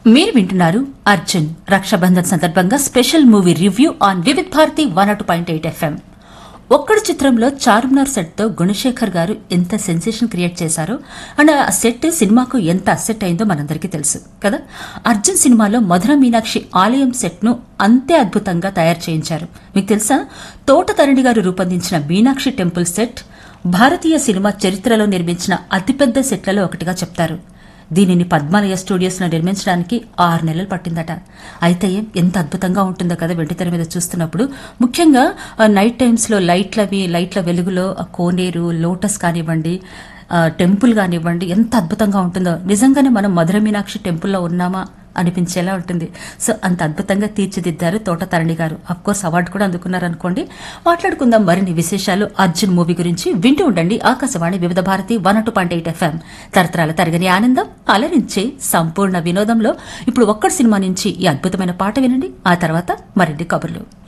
మీరు వింటున్నారు అర్జున్ రక్షాబంధన్ సందర్భంగా special movie review on Vividh Bharati one o two point eight FM ఒక్కడి చిత్రంలో చార్మినార్ సెట్ తో గుణశేఖర్ గారు ఎంత సెన్సేషన్ క్రియేట్ చేశారో అండ్ ఆ సెట్ సినిమాకు ఎంత అసెట్ అయిందో మనందరికీ తెలుసు కదా అర్జున్ సినిమాలో మధుర మీనాక్షి ఆలయం సెట్ ను అంతే అద్భుతంగా తయారు చేయించారు మీకు తెలుసా తోటతరణి గారు రూపొందించిన మీనాక్షి టెంపుల్ సెట్ భారతీయ సినిమా చరిత్రలో నిర్మించిన అతిపెద్ద సెట్లలో ఒకటిగా చెప్తారు దీనిని పద్మాలయ స్టూడియోస్ లో నిర్మించడానికి ఆరు నెలలు పట్టిందట అయితే ఎంత అద్భుతంగా ఉంటుందో కదా వెండితెర మీద చూస్తున్నప్పుడు ముఖ్యంగా ఆ, నైట్ టైమ్స్ లో లైట్లవి లైట్ల వెలుగులో ఆ కోనేరు లోటస్ కానివ్వండి ఆ, టెంపుల్ కానివ్వండి ఎంత అద్భుతంగా ఉంటుందో నిజంగానే మనం మధుర మీనాక్షి టెంపుల్లో ఉన్నామా అనిపించేలా ఉంటుంది సో అంత అద్భుతంగా తీర్చిదిద్దారు తోట తరణి గారు అఫ్ కోర్స్ అవార్డు కూడా అందుకున్నారు అనుకోండి మాట్లాడుకుందాం మరిన్ని విశేషాలు అర్జున్ మూవీ గురించి వింటూ ఉండండి Akashvani Vividh Bharati one o two point eight FM తరతరాల తరగని ఆనందం అలరించే సంపూర్ణ వినోదంలో ఇప్పుడు ఒక్కడి సినిమా నుంచి ఈ అద్భుతమైన పాట వినండి ఆ తర్వాత మరిన్ని కబుర్లు